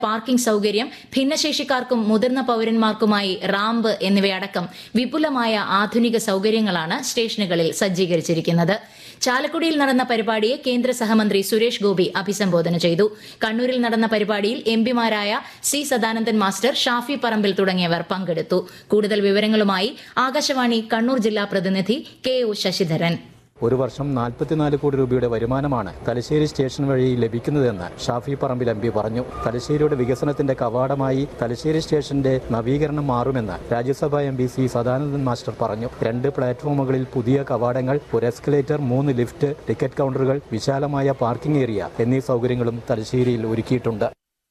parking സൌകര്യം ഭിന്നശേഷിക്കാർക്കും മുതിർന്ന പൌരന്മാർക്കുമായി ramp എന്നിവയടക്കം വിപുലമായ ആധുനിക സൌകര്യങ്ങളാണ് സ്റ്റേഷനുകളിൽ സജ്ജീകരിച്ചിരിക്കുന്നത് ചാലക്കുടിയിൽ നടന്ന പരിപാടിയെ കേന്ദ്ര സഹമന്ത്രി സുരേഷ് ഗോപി അഭിസംബോധന ചെയ്തു കണ്ണൂരിൽ നടന്ന പരിപാടിയിൽ എംപിമാരായ സി സദാനന്ദൻ മാസ്റ്റർ ഷാഫി പറമ്പിൽ തുടങ്ങിയവർ പങ്കെടുത്തു കൂടുതൽ വിവരങ്ങളുമായി ആകാശവാണി കണ്ണൂർ ജില്ലാ പ്രതിനിധി കെ ഒ ശശിധരൻ ഒരു വർഷം നാൽപ്പത്തിനാല് കോടി രൂപയുടെ വരുമാനമാണ് തലശ്ശേരി സ്റ്റേഷൻ വഴി ലഭിക്കുന്നതെന്ന് ഷാഫി പറമ്പിൽ എം പി പറഞ്ഞു തലശ്ശേരിയുടെ വികസനത്തിന്റെ കവാടമായി തലശ്ശേരി സ്റ്റേഷന്റെ നവീകരണം മാറുമെന്ന് Rajya Sabha M P C Sadanandan master പറഞ്ഞു രണ്ട് പ്ലാറ്റ്ഫോമുകളിൽ പുതിയ കവാടങ്ങൾ ഒരു എസ്കലേറ്റർ മൂന്ന് ലിഫ്റ്റ് ടിക്കറ്റ് കൗണ്ടറുകൾ വിശാലമായ പാർക്കിംഗ് ഏരിയ എന്നീ സൗകര്യങ്ങളും തലശ്ശേരിയിൽ ഒരുക്കിയിട്ടുണ്ട്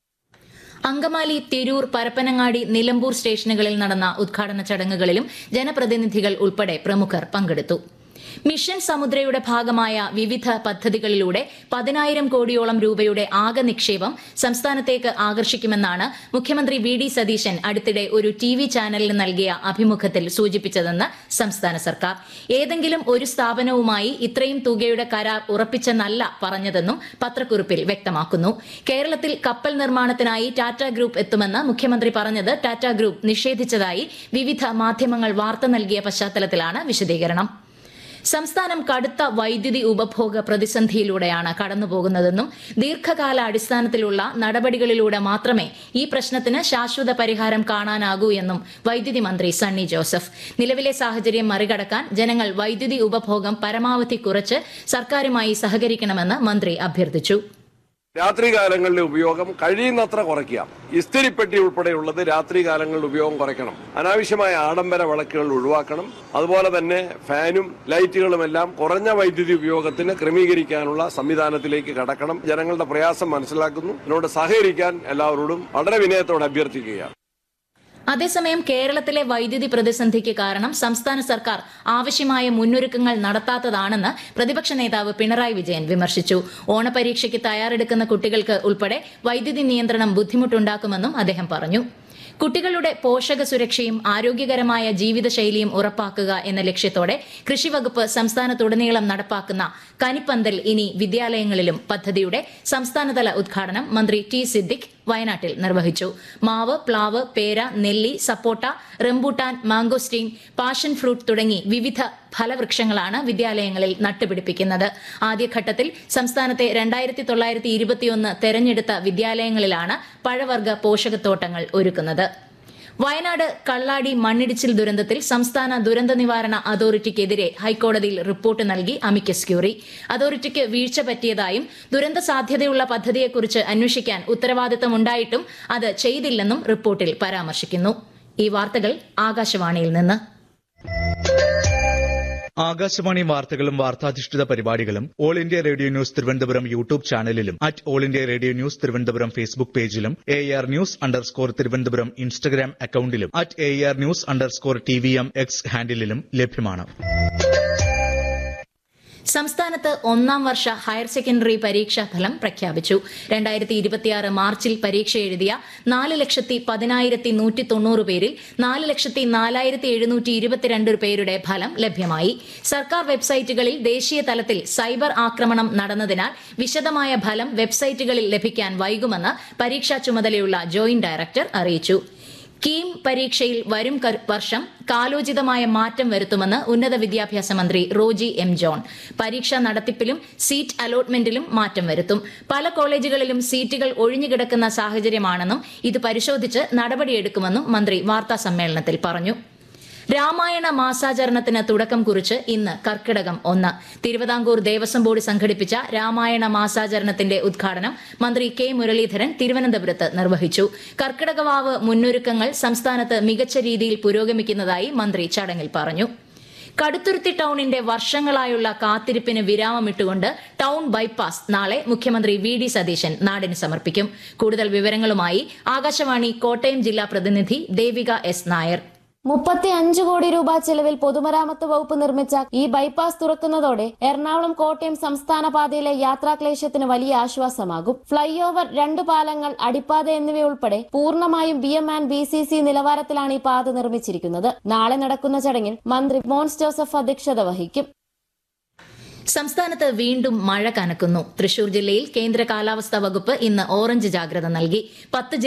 അങ്കമാലി തിരൂർ പരപ്പനങ്ങാടി നിലമ്പൂർ സ്റ്റേഷനുകളിൽ നടന്ന ഉദ്ഘാടന ചടങ്ങുകളിലും ജനപ്രതിനിധികൾ ഉൾപ്പെടെ പ്രമുഖർ പങ്കെടുത്തു മിഷൻ സമുദ്രയുടെ ഭാഗമായ വിവിധ പദ്ധതികളിലൂടെ പതിനായിരം കോടിയോളം രൂപയുടെ ആകെ നിക്ഷേപം സംസ്ഥാനത്തേക്ക് ആകർഷിക്കുമെന്നാണ് മുഖ്യമന്ത്രി വി ഡി സതീശൻ അടുത്തിടെ ഒരു ടി വി ചാനലിന് നൽകിയ അഭിമുഖത്തിൽ സൂചിപ്പിച്ചതെന്ന് സംസ്ഥാന സർക്കാർ ഏതെങ്കിലും ഒരു സ്ഥാപനവുമായി ഇത്രയും തുകയുടെ കരാർ ഉറപ്പിച്ചെന്നല്ല പറഞ്ഞതെന്നും പത്രക്കുറിപ്പിൽ വ്യക്തമാക്കുന്നു കേരളത്തിൽ കപ്പൽ നിർമ്മാണത്തിനായി ടാറ്റ ഗ്രൂപ്പ് എത്തുമെന്ന് മുഖ്യമന്ത്രി പറഞ്ഞത് ടാറ്റ ഗ്രൂപ്പ് നിഷേധിച്ചതായി വിവിധ മാധ്യമങ്ങൾ വാർത്ത നൽകിയ പശ്ചാത്തലത്തിലാണ് വിശദീകരണം സംസ്ഥാനം കടുത്ത വൈദ്യുതി ഉപഭോഗ പ്രതിസന്ധിയിലൂടെയാണ് കടന്നുപോകുന്നതെന്നും ദീർഘകാല അടിസ്ഥാനത്തിലുള്ള നടപടികളിലൂടെ മാത്രമേ ഈ പ്രശ്നത്തിന് ശാശ്വത പരിഹാരം കാണാനാകൂ എന്നും വൈദ്യുതി മന്ത്രി സണ്ണി ജോസഫ് നിലവിലെ സാഹചര്യം മറികടക്കാൻ ജനങ്ങൾ വൈദ്യുതി ഉപഭോഗം പരമാവധി കുറച്ച് സർക്കാരുമായി സഹകരിക്കണമെന്ന് മന്ത്രി അഭ്യർത്ഥിച്ചു രാത്രികാലങ്ങളിലെ ഉപയോഗം കഴിയുന്നത്ര കുറയ്ക്കുക ഇസ്തിരിപ്പെട്ടി ഉൾപ്പെടെയുള്ളത് രാത്രികാലങ്ങളിൽ ഉപയോഗം കുറയ്ക്കണം അനാവശ്യമായ ആഡംബര വിളക്കുകൾ ഒഴിവാക്കണം അതുപോലെ തന്നെ ഫാനും ലൈറ്റുകളുമെല്ലാം കുറഞ്ഞ വൈദ്യുതി ഉപയോഗത്തിന് ക്രമീകരിക്കാനുള്ള സംവിധാനത്തിലേക്ക് കടക്കണം ജനങ്ങളുടെ പ്രയാസം മനസ്സിലാക്കുന്നു ഇതിനോട് സഹകരിക്കാൻ എല്ലാവരോടും വളരെ വിനയത്തോടെ അഭ്യർത്ഥിക്കുകയാണ് അതേസമയം കേരളത്തിലെ വൈദ്യുതി പ്രതിസന്ധിക്ക് കാരണം സംസ്ഥാന സർക്കാർ ആവശ്യമായ മുന്നൊരുക്കങ്ങൾ നടത്താത്തതാണെന്ന് പ്രതിപക്ഷ നേതാവ് പിണറായി വിജയൻ വിമർശിച്ചു ഓണപരീക്ഷയ്ക്ക് തയ്യാറെടുക്കുന്ന കുട്ടികൾക്ക് ഉൾപ്പെടെ വൈദ്യുതി നിയന്ത്രണം ബുദ്ധിമുട്ടുണ്ടാക്കുമെന്നും അദ്ദേഹം പറഞ്ഞു കുട്ടികളുടെ പോഷക സുരക്ഷയും ആരോഗ്യകരമായ ജീവിതശൈലിയും ഉറപ്പാക്കുക എന്ന ലക്ഷ്യത്തോടെ കൃഷിവകുപ്പ് സംസ്ഥാനത്തുടനീളം നടപ്പാക്കുന്ന കനിപ്പന്തൽ ഇനി വിദ്യാലയങ്ങളിലും പദ്ധതിയുടെ സംസ്ഥാനതല ഉദ്ഘാടനം മന്ത്രി ടി സിദ്ദിഖ് വയനാട്ടിൽ നിർവഹിച്ചു മാവ് പ്ലാവ് പേര നെല്ലി സപ്പോട്ട റംബൂട്ടാൻ മാംഗോസ്റ്റീൻ പാഷൻ ഫ്രൂട്ട് തുടങ്ങി വിവിധ ഫലവൃക്ഷങ്ങളാണ് വിദ്യാലയങ്ങളിൽ നട്ടുപിടിപ്പിക്കുന്നത് ആദ്യഘട്ടത്തിൽ സംസ്ഥാനത്തെ രണ്ടായിരത്തി തൊള്ളായിരത്തി ഇരുപത്തിയൊന്ന് തെരഞ്ഞെടുത്ത വിദ്യാലയങ്ങളിലാണ് പഴവർഗ പോഷകത്തോട്ടങ്ങൾ ഒരുക്കുന്നത് വയനാട് കള്ളാടി മണ്ണിടിച്ചിൽ ദുരന്തത്തിൽ സംസ്ഥാന ദുരന്ത നിവാരണ അതോറിറ്റിക്കെതിരെ ഹൈക്കോടതിയിൽ റിപ്പോർട്ട് നൽകി അമിക്കസ് ക്യൂറി അതോറിറ്റിക്ക് വീഴ്ച പറ്റിയതായും ദുരന്ത സാധ്യതയുള്ള പദ്ധതിയെക്കുറിച്ച് അന്വേഷിക്കാൻ ഉത്തരവാദിത്തമുണ്ടായിട്ടും അത് ചെയ്തില്ലെന്നും റിപ്പോർട്ടിൽ പരാമർശിക്കുന്നു ഈ വാർത്തകൾ ആകാശവാണിയിൽ നിന്ന് ആകാശവാണി വാർത്തകളും വാർത്താധിഷ്ഠിത പരിപാടികളും All India Radio News Thiruvananthapuram YouTube ചാനലിലും at All India Radio News Thiruvananthapuram Facebook പേജിലും A R news underscore Thiruvananthapuram Instagram അക്കൌണ്ടിലും at A R news underscore T V M X ഹാൻഡിലും ലഭ്യമാണ് സംസ്ഥാനത്ത് ഒന്നാം വർഷ ഹയർ സെക്കൻഡറി പരീക്ഷാ ഫലം പ്രഖ്യാപിച്ചു രണ്ടായിരത്തി ഇരുപത്തിയാറ് മാർച്ചിൽ പരീക്ഷ എഴുതിയ നാല് ലക്ഷത്തി പതിനായിരത്തി നൂറ്റി തൊണ്ണൂറ് പേരിൽ നാല് ലക്ഷത്തി നാലായിരത്തി എഴുന്നൂറ്റി ഇരുപത്തിരണ്ട് പേരുടെ ഫലം ലഭ്യമായി സർക്കാർ വെബ്സൈറ്റുകളിൽ ദേശീയ തലത്തിൽ സൈബർ ആക്രമണം നടന്നതിനാൽ വിശദമായ ഫലം വെബ്സൈറ്റുകളിൽ ലഭിക്കാൻ വൈകുമെന്ന് പരീക്ഷാ ചുമതലയുള്ള ജോയിന്റ് ഡയറക്ടർ അറിയിച്ചു കീം പരീക്ഷയിൽ വരും കർ- വർഷം കാലോചിതമായ മാറ്റം വരുത്തുമെന്ന് ഉന്നത വിദ്യാഭ്യാസ മന്ത്രി റോജി എം ജോൺ പരീക്ഷാ നടത്തിപ്പിലും സീറ്റ് അലോട്ട്മെന്റിലും മാറ്റം വരുത്തും പല കോളേജുകളിലും സീറ്റുകൾ ഒഴിഞ്ഞുകിടക്കുന്ന സാഹചര്യമാണെന്നും ഇത് പരിശോധിച്ച് നടപടിയെടുക്കുമെന്നും മന്ത്രി വാർത്താ സമ്മേളനത്തിൽ പറഞ്ഞു രാമായണ മാസാചരണത്തിന് തുടക്കം കുറിച്ച് ഇന്ന് കർക്കിടകം ഒന്ന് തിരുവിതാംകൂർ ദേവസ്വം ബോർഡ് സംഘടിപ്പിച്ച രാമായണ മാസാചരണത്തിന്റെ ഉദ്ഘാടനം മന്ത്രി കെ മുരളീധരൻ തിരുവനന്തപുരത്ത് നിർവഹിച്ചു കർക്കിടകവാവ് മുന്നൊരുക്കങ്ങൾ സംസ്ഥാനത്ത് മികച്ച രീതിയിൽ പുരോഗമിക്കുന്നതായി മന്ത്രി ചടങ്ങിൽ പറഞ്ഞു കടുത്തുരുത്തി ടൌണിന്റെ വർഷങ്ങളായുള്ള കാത്തിരിപ്പിന് വിരാമമിട്ടുകൊണ്ട് ടൌൺ ബൈപ്പാസ് നാളെ മുഖ്യമന്ത്രി വി ഡി സതീശൻ നാടിന് സമർപ്പിക്കും കൂടുതൽ വിവരങ്ങളുമായി ആകാശവാണി കോട്ടയം ജില്ലാ പ്രതിനിധി ദേവിക എസ് നായർ മുപ്പത്തി അഞ്ച് കോടി രൂപ ചെലവിൽ പൊതുമരാമത്ത് വകുപ്പ് നിർമ്മിച്ച ഈ ബൈപ്പാസ് തുറക്കുന്നതോടെ എറണാകുളം കോട്ടയം സംസ്ഥാന പാതയിലെ യാത്രാക്ലേശത്തിന് വലിയ ആശ്വാസമാകും ഫ്ലൈ ഓവർ രണ്ട് പാലങ്ങൾ അടിപ്പാത എന്നിവയുൾപ്പെടെ പൂർണ്ണമായും B M and B C C നിലവാരത്തിലാണ് ഈ പാത നിർമ്മിച്ചിരിക്കുന്നത് നാളെ നടക്കുന്ന ചടങ്ങിൽ മന്ത്രി മോൻസ് ജോസഫ് അധ്യക്ഷത വഹിക്കും സംസ്ഥാനത്ത് വീണ്ടും മഴ കനക്കുന്നു തൃശൂർ ജില്ലയിൽ കേന്ദ്ര കാലാവസ്ഥാ വകുപ്പ് ഇന്ന് ഓറഞ്ച് ജാഗ്രത നൽകി പത്ത്